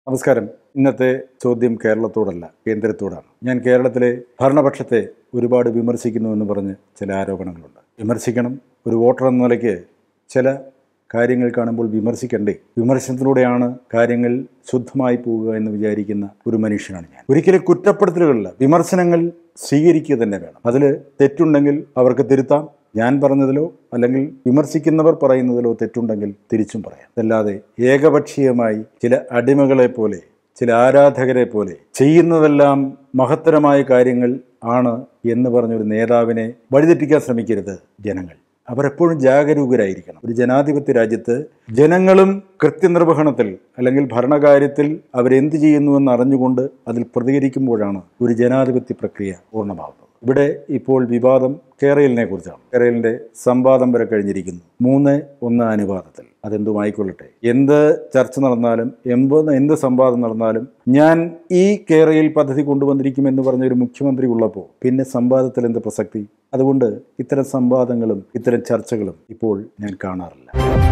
നമസ്കാരം ഇന്നത്തെ ചോദ്യം കേരളത്തോടല്ല കേന്ദ്രത്തോടാണ് ഞാൻ കേരളത്തിലെ ഭരണപക്ഷത്തെ ഒരുപാട് വിമർശിക്കുന്നു എന്ന് പറഞ്ഞ് ചില ആരോപണങ്ങളുണ്ട് വിമർശിക്കണം ഒരു വോട്ടർ എന്ന നിലയ്ക്ക് ചില കാര്യങ്ങൾ കാണുമ്പോൾ വിമർശിക്കണ്ടേ വിമർശനത്തിലൂടെയാണ് കാര്യങ്ങൾ ശുദ്ധമായി പോവുക എന്ന് വിചാരിക്കുന്ന ഒരു മനുഷ്യനാണ് ഞാൻ ഒരിക്കലും കുറ്റപ്പെടുത്തലുകളില്ല വിമർശനങ്ങൾ സ്വീകരിക്കുക തന്നെ വേണം അതിൽ തെറ്റുണ്ടെങ്കിൽ അവർക്ക് തിരുത്താം ഞാൻ പറഞ്ഞതിലോ അല്ലെങ്കിൽ വിമർശിക്കുന്നവർ പറയുന്നതിലോ തെറ്റുണ്ടെങ്കിൽ തിരിച്ചും പറയാം അതല്ലാതെ ഏകപക്ഷീയമായി ചില അടിമകളെ പോലെ ചില ആരാധകരെ പോലെ ചെയ്യുന്നതെല്ലാം മഹത്തരമായ കാര്യങ്ങൾ ആണ് എന്ന് പറഞ്ഞൊരു നേതാവിനെ വഴിതെറ്റിക്കാൻ ശ്രമിക്കരുത് ജനങ്ങൾ അവരെപ്പോഴും ജാഗരൂകരായിരിക്കണം ഒരു ജനാധിപത്യ രാജ്യത്ത് ജനങ്ങളും കൃത്യനിർവഹണത്തിൽ അല്ലെങ്കിൽ ഭരണകാര്യത്തിൽ അവരെന്ത് ചെയ്യുന്നുവെന്ന് അറിഞ്ഞുകൊണ്ട് അതിൽ പ്രതികരിക്കുമ്പോഴാണ് ഒരു ജനാധിപത്യ പ്രക്രിയ പൂർണ്ണമാകുന്നത് ഇവിടെ ഇപ്പോൾ വിവാദം കേരളിനെ കുറിച്ചാണ് കേരളിന്റെ സംവാദം വരെ കഴിഞ്ഞിരിക്കുന്നു മൂന്ന് ഒന്ന് അനുവാദത്തിൽ അതെന്തുമായിക്കൊള്ളട്ടെ എന്ത് ചർച്ച നടന്നാലും എൺപത് എന്ത് സംവാദം നടന്നാലും ഞാൻ ഈ കേരയിൽ പദ്ധതി കൊണ്ടുവന്നിരിക്കുമെന്ന് പറഞ്ഞ ഒരു മുഖ്യമന്ത്രി ഉള്ളപ്പോൾ പിന്നെ സംവാദത്തിൽ എന്ത് പ്രസക്തി അതുകൊണ്ട് ഇത്തരം സംവാദങ്ങളും ഇത്തരം ചർച്ചകളും ഇപ്പോൾ ഞാൻ കാണാറില്ല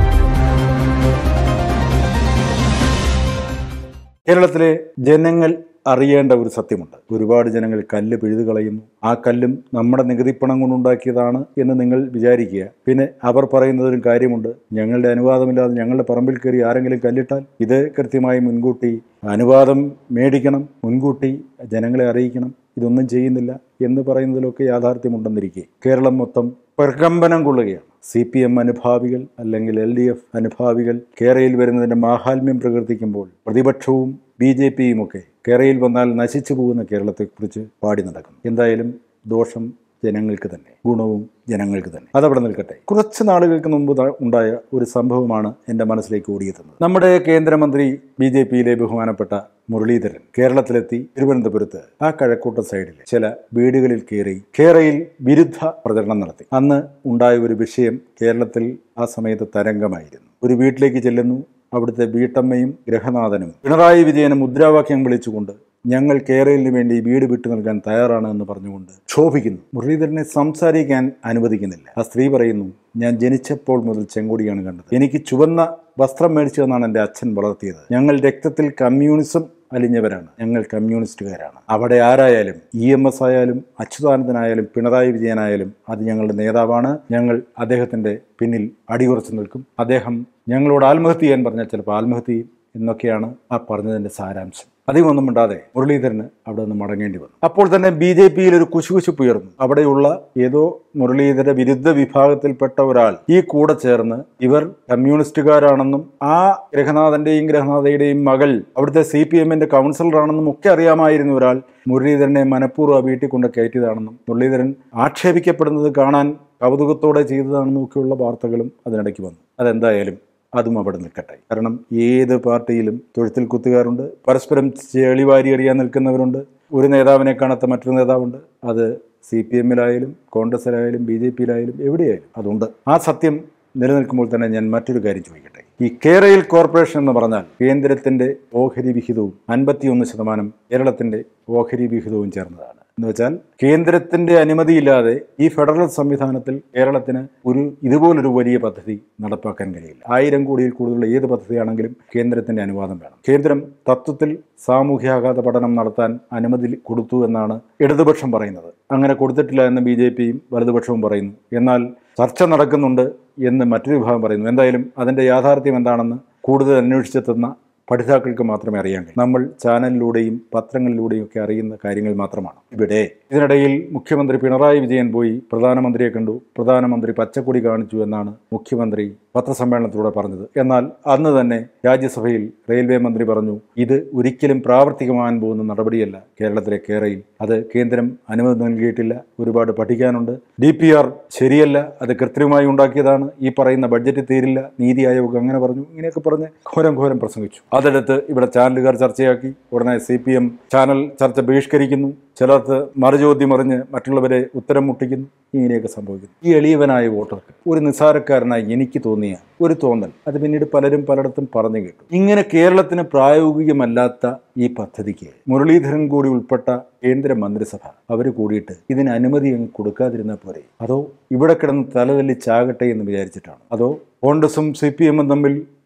കേരളത്തിലെ ജനങ്ങൾ അറിയേണ്ട ഒരു സത്യമുണ്ട് ഒരുപാട് ജനങ്ങൾ കല്ല് പിഴുതു കളയുന്നു ആ കല്ലും നമ്മുടെ നികുതിപ്പണം കൊണ്ടുണ്ടാക്കിയതാണ് എന്ന് നിങ്ങൾ വിചാരിക്കുക പിന്നെ അവർ പറയുന്നതിലും കാര്യമുണ്ട് ഞങ്ങളുടെ അനുവാദമില്ലാതെ ഞങ്ങളുടെ പറമ്പിൽ കയറി ആരെങ്കിലും കല്ലിട്ടാൽ ഇത് കൃത്യമായി മുൻകൂട്ടി അനുവാദം മേടിക്കണം മുൻകൂട്ടി ജനങ്ങളെ അറിയിക്കണം ഇതൊന്നും ചെയ്യുന്നില്ല എന്ന് പറയുന്നതിലൊക്കെ യാഥാർത്ഥ്യമുണ്ടെന്നിരിക്കെ കേരളം മൊത്തം പ്രകമ്പനം കൊള്ളുകയാണ് സി പി എം അനുഭാവികൾ അല്ലെങ്കിൽ എൽ ഡി എഫ് അനുഭാവികൾ കേരളയിൽ വരുന്നതിൻ്റെ മാഹാത്മ്യം പ്രകീർത്തിക്കുമ്പോൾ പ്രതിപക്ഷവും ബി ജെ പിയും ഒക്കെ കേരളയിൽ വന്നാൽ നശിച്ചു പോകുന്ന കേരളത്തെക്കുറിച്ച് പാടി നടക്കുന്നു എന്തായാലും ദോഷം ജനങ്ങൾക്ക് തന്നെ ഗുണവും ജനങ്ങൾക്ക് തന്നെ അതവിടെ നിൽക്കട്ടെ കുറച്ച് നാളുകൾക്ക് മുമ്പ് ത- ഉണ്ടായ ഒരു സംഭവമാണ് എൻ്റെ മനസ്സിലേക്ക് ഓടിയെത്തുന്നത് നമ്മുടെ കേന്ദ്രമന്ത്രി ബി ജെ പിയിലെ ബഹുമാനപ്പെട്ട മുരളീധരൻ കേരളത്തിലെത്തി തിരുവനന്തപുരത്ത് ആ കഴക്കൂട്ട സൈഡിൽ ചില വീടുകളിൽ കയറി കേരയിൽ വിരുദ്ധ പ്രചരണം നടത്തി അന്ന് ഉണ്ടായ ഒരു വിഷയം കേരളത്തിൽ ആ സമയത്ത് തരംഗമായിരുന്നു ഒരു വീട്ടിലേക്ക് ചെല്ലുന്നു അവിടുത്തെ വീട്ടമ്മയും ഗ്രഹനാഥനും പിണറായി വിജയന് മുദ്രാവാക്യം വിളിച്ചുകൊണ്ട് ഞങ്ങൾ കേരളിന് വേണ്ടി വീട് വിട്ടു നൽകാൻ തയ്യാറാണ് എന്ന് പറഞ്ഞുകൊണ്ട് ക്ഷോഭിക്കുന്നു മുരളീധരനെ സംസാരിക്കാൻ അനുവദിക്കുന്നില്ല ആ സ്ത്രീ പറയുന്നു ഞാൻ ജനിച്ചപ്പോൾ മുതൽ ചെങ്കൊടിയാണ് കണ്ടത് എനിക്ക് ചുവന്ന വസ്ത്രം മേടിച്ചു തന്നാണ് എൻ്റെ അച്ഛൻ വളർത്തിയത് ഞങ്ങൾ രക്തത്തിൽ കമ്മ്യൂണിസം അലിഞ്ഞവരാണ് ഞങ്ങൾ കമ്മ്യൂണിസ്റ്റുകാരാണ് അവിടെ ആരായാലും ഇ എം എസ് ആയാലും അച്യുതാനന്ദനായാലും പിണറായി വിജയനായാലും അത് ഞങ്ങളുടെ നേതാവാണ് ഞങ്ങൾ അദ്ദേഹത്തിൻ്റെ പിന്നിൽ അടിയുറച്ചു നിൽക്കും അദ്ദേഹം ഞങ്ങളോട് ആത്മഹത്യ ചെയ്യാൻ പറഞ്ഞാൽ ചിലപ്പോൾ ആത്മഹത്യ ചെയ്യും എന്നൊക്കെയാണ് ആ പറഞ്ഞതിൻ്റെ സാരാംശം അധികം ഒന്നും മിണ്ടാതെ മുരളീധരന് അവിടെ നിന്ന് മടങ്ങേണ്ടി വന്നു അപ്പോൾ തന്നെ ബി ജെ പിയിൽ ഒരു കുശുകുശുപ്പ് ഉയർന്നു അവിടെയുള്ള ഏതോ മുരളീധര വിരുദ്ധ വിഭാഗത്തിൽപ്പെട്ട ഒരാൾ ഈ കൂടെ ചേർന്ന് ഇവർ കമ്മ്യൂണിസ്റ്റുകാരാണെന്നും ആ ഗ്രഹനാഥന്റെയും ഗ്രഹനാഥയുടെയും മകൾ അവിടുത്തെ സി പി എമ്മിന്റെ കൗൺസിലറാണെന്നും ഒക്കെ അറിയാമായിരുന്ന ഒരാൾ മുരളീധരനെ മനഃപൂർവ്വം ആ വീട്ടിൽ കൊണ്ട് കയറ്റിയതാണെന്നും മുരളീധരൻ ആക്ഷേപിക്കപ്പെടുന്നത് കാണാൻ കൗതുകത്തോടെ ചെയ്തതാണെന്നും ഒക്കെയുള്ള വാർത്തകളും അതിനിടയ്ക്ക് വന്നു അതെന്തായാലും അതും അവിടെ നിൽക്കട്ടെ കാരണം ഏത് പാർട്ടിയിലും തൊഴുത്തിൽ കുത്തുകാരുണ്ട് പരസ്പരം ചെളിവാരി എറിയാൻ നിൽക്കുന്നവരുണ്ട് ഒരു നേതാവിനെ കാണാത്ത മറ്റൊരു നേതാവുണ്ട് അത് സി പി എമ്മിലായാലും കോൺഗ്രസിലായാലും ബി ജെ പിയിലായാലും എവിടെയായാലും അതുണ്ട് ആ സത്യം നിലനിൽക്കുമ്പോൾ തന്നെ ഞാൻ മറ്റൊരു കാര്യം ചോദിക്കട്ടെ ഈ കേരയിൽ കോർപ്പറേഷൻ എന്ന് പറഞ്ഞാൽ കേന്ദ്രത്തിന്റെ ഓഹരി വിഹിതവും അൻപത്തിയൊന്ന് ശതമാനം കേരളത്തിന്റെ ഓഹരി വിഹിതവും ചേർന്നതാണ് എന്ന് വെച്ചാൽ കേന്ദ്രത്തിന്റെ അനുമതിയില്ലാതെ ഈ ഫെഡറൽ സംവിധാനത്തിൽ കേരളത്തിന് ഒരു ഇതുപോലൊരു വലിയ പദ്ധതി നടപ്പാക്കാൻ കഴിയില്ല ആയിരം കോടിയിൽ കൂടുതലുള്ള ഏത് പദ്ധതിയാണെങ്കിലും കേന്ദ്രത്തിന്റെ അനുവാദം വേണം കേന്ദ്രം തത്വത്തിൽ സാമൂഹ്യാഘാത പഠനം നടത്താൻ അനുമതി കൊടുത്തു എന്നാണ് ഇടതുപക്ഷം പറയുന്നത് അങ്ങനെ കൊടുത്തിട്ടില്ല എന്ന് ബി ജെ പിയും വലതുപക്ഷവും പറയുന്നു എന്നാൽ ചർച്ച നടക്കുന്നുണ്ട് എന്ന് മറ്റൊരു വിഭാഗം പറയുന്നു എന്തായാലും അതിന്റെ യാഥാർത്ഥ്യം എന്താണെന്ന് കൂടുതൽ അന്വേഷിച്ചെത്തുന്ന പഠിതാക്കൾക്ക് മാത്രമേ അറിയാൻ കഴിയൂ നമ്മൾ ചാനലിലൂടെയും പത്രങ്ങളിലൂടെയും ഒക്കെ അറിയുന്ന കാര്യങ്ങൾ മാത്രമാണ് ഇവിടെ ഇതിനിടയിൽ മുഖ്യമന്ത്രി പിണറായി വിജയൻ പോയി പ്രധാനമന്ത്രിയെ കണ്ടു പ്രധാനമന്ത്രി പച്ചക്കൊടി കാണിച്ചു എന്നാണ് മുഖ്യമന്ത്രി പത്രസമ്മേളനത്തിലൂടെ പറഞ്ഞത് എന്നാൽ അന്ന് തന്നെ രാജ്യസഭയിൽ റെയിൽവേ മന്ത്രി പറഞ്ഞു ഇത് ഒരിക്കലും പ്രാവർത്തികമാകാൻ പോകുന്ന നടപടിയല്ല കേരളത്തിലെ കേരയിൽ അത് കേന്ദ്രം അനുമതി നൽകിയിട്ടില്ല ഒരുപാട് പഠിക്കാനുണ്ട് ഡി പി ആർ ശരിയല്ല അത് കൃത്രിമമായി ഉണ്ടാക്കിയതാണ് ഈ പറയുന്ന ബഡ്ജറ്റ് തീരില്ല നീതി ആയോഗ് അങ്ങനെ പറഞ്ഞു ഇങ്ങനെയൊക്കെ പറഞ്ഞ് ഘോരം ഘോരം പ്രസംഗിച്ചു അതെടുത്ത് ഇവിടെ ചാനലുകാർ ചർച്ചയാക്കി ഉടനെ സി പി എം ചാനൽ ചർച്ച ബഹിഷ്കരിക്കുന്നു ചിലർക്ക് മറുചോദ്യം അറിഞ്ഞ് മറ്റുള്ളവരെ ഉത്തരം മുട്ടിക്കുന്നു ഇങ്ങനെയൊക്കെ സംഭവിക്കുന്നു ഈ എളിയവനായ വോട്ടർക്ക് ഒരു നിസ്സാരക്കാരനായി എനിക്ക് തോന്നിയ ഒരു തോന്നൽ അത് പിന്നീട് പലരും പലയിടത്തും പറഞ്ഞു കേട്ടു ഇങ്ങനെ കേരളത്തിന് പ്രായോഗികമല്ലാത്ത ഈ പദ്ധതിക്ക് മുരളീധരൻ കൂടി ഉൾപ്പെട്ട കേന്ദ്ര മന്ത്രിസഭ അവർ കൂടിയിട്ട് ഇതിന് അനുമതി അങ്ങ് കൊടുക്കാതിരുന്നാൽ പോരെ അതോ ഇവിടെ കിടന്ന് തലതല്ലി ചാകട്ടെ എന്ന് വിചാരിച്ചിട്ടാണ് അതോ കോൺഗ്രസും സി പി എമ്മും തമ്മിൽ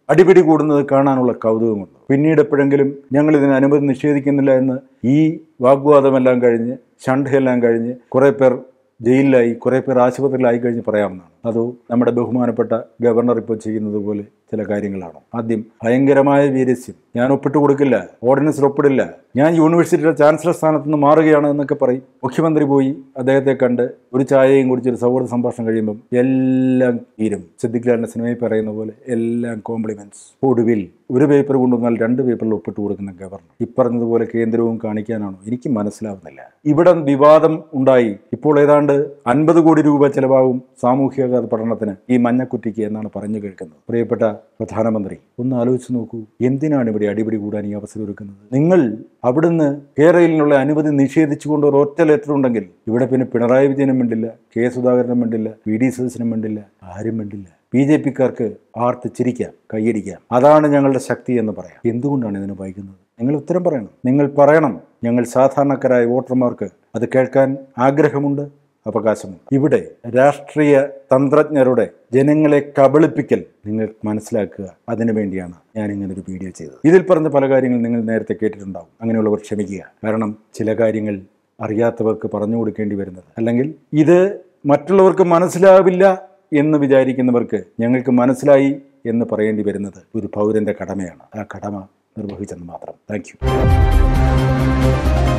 അടിപിടി കൂടുന്നത് കാണാനുള്ള കൗതുകമുണ്ട് പിന്നീട് എപ്പോഴെങ്കിലും ഞങ്ങൾ ഇതിന് അനുമതി നിഷേധിക്കുന്നില്ല എന്ന് ഈ വാഗ്വാദമെല്ലാം കഴിഞ്ഞ് ഷണ്ഡയെല്ലാം കഴിഞ്ഞ് കുറേ പേർ ജയിലിലായി കുറേ പേർ ആശുപത്രിയിലായി കഴിഞ്ഞ് പറയാവുന്നതാണ് അതോ നമ്മുടെ ബഹുമാനപ്പെട്ട ഗവർണർ ഇപ്പോൾ ചെയ്യുന്നത് പോലെ ചില കാര്യങ്ങളാണ് ആദ്യം ഭയങ്കരമായ വീരസ്യം ഞാൻ ഒപ്പിട്ട് കൊടുക്കില്ല ഓർഡിനൻസിൽ ഒപ്പിടില്ല ഞാൻ യൂണിവേഴ്സിറ്റിയുടെ ചാൻസലർ സ്ഥാനത്ത് നിന്ന് മാറുകയാണ് എന്നൊക്കെ പറയും മുഖ്യമന്ത്രി പോയി അദ്ദേഹത്തെ കണ്ട് ഒരു ചായയും കുടിച്ച് ഒരു സൗഹൃദ സംഭാഷണം കഴിയുമ്പം എല്ലാം തീരും സിദ്ദിഖ്ലാലിൻ്റെ സിനിമയിൽ പറയുന്ന പോലെ എല്ലാം കോംപ്ലിമെന്റ്സ് ഒടുവിൽ ഒരു പേപ്പർ കൊണ്ടുവന്നാൽ രണ്ട് പേപ്പറിൽ ഒപ്പിട്ട് കൊടുക്കുന്ന ഗവർണർ ഇപ്പറഞ്ഞതുപോലെ കേന്ദ്രവും കാണിക്കാനാണോ എനിക്ക് മനസ്സിലാവുന്നില്ല ഇവിടെ വിവാദം ഉണ്ടായി ഇപ്പോൾ ഏതാണ്ട് അൻപത് കോടി രൂപ ചെലവാകും സാമൂഹിക പഠനത്തിന് ഈ മഞ്ഞക്കുറ്റിക്ക് എന്നാണ് പറഞ്ഞു കേൾക്കുന്നത് പ്രിയപ്പെട്ട പ്രധാനമന്ത്രി ഒന്ന് ആലോചിച്ച് നോക്കൂ എന്തിനാണ് ഇവിടെ അടിപിടി കൂടാൻ ഈ അവസരം ഒരുക്കുന്നത് നിങ്ങൾ അവിടുന്ന് കേരളയിലുള്ള അനുമതി നിഷേധിച്ചുകൊണ്ട് ഒരു ഒറ്റ ലെറ്റർ ഉണ്ടെങ്കിൽ ഇവിടെ പിന്നെ പിണറായി വിജയനും വേണ്ടില്ല കെ സുധാകരനും വേണ്ടില്ല വി ഡി സതീശനും വേണ്ടില്ല ആരും വേണ്ടില്ല ബി ജെ പിക്കാർക്ക് ആർത്ത് ചിരിക്കാം കൈയടിക്കാം അതാണ് ഞങ്ങളുടെ ശക്തി എന്ന് പറയാം എന്തുകൊണ്ടാണ് ഇതിന് വൈകുന്നത് നിങ്ങൾ ഉത്തരം പറയണം നിങ്ങൾ പറയണം ഞങ്ങൾ സാധാരണക്കാരായ വോട്ടർമാർക്ക് അത് കേൾക്കാൻ ആഗ്രഹമുണ്ട് അവകാശമുണ്ട് ഇവിടെ രാഷ്ട്രീയ തന്ത്രജ്ഞരുടെ ജനങ്ങളെ കബളിപ്പിക്കൽ നിങ്ങൾ മനസ്സിലാക്കുക അതിനു വേണ്ടിയാണ് ഞാൻ ഇങ്ങനെ ഒരു വീഡിയോ ചെയ്തത് ഇതിൽ പറഞ്ഞ പല കാര്യങ്ങളും നിങ്ങൾ നേരത്തെ കേട്ടിട്ടുണ്ടാവും അങ്ങനെയുള്ളവർ ക്ഷമിക്കുക കാരണം ചില കാര്യങ്ങൾ അറിയാത്തവർക്ക് പറഞ്ഞു കൊടുക്കേണ്ടി വരുന്നത് അല്ലെങ്കിൽ ഇത് മറ്റുള്ളവർക്ക് മനസ്സിലാവില്ല എന്ന് വിചാരിക്കുന്നവർക്ക് ഞങ്ങൾക്ക് മനസ്സിലായി എന്ന് പറയേണ്ടി വരുന്നത് ഒരു പൗരന്റെ കടമയാണ് ആ കടമ നിർവഹിച്ചെന്ന് മാത്രം താങ്ക്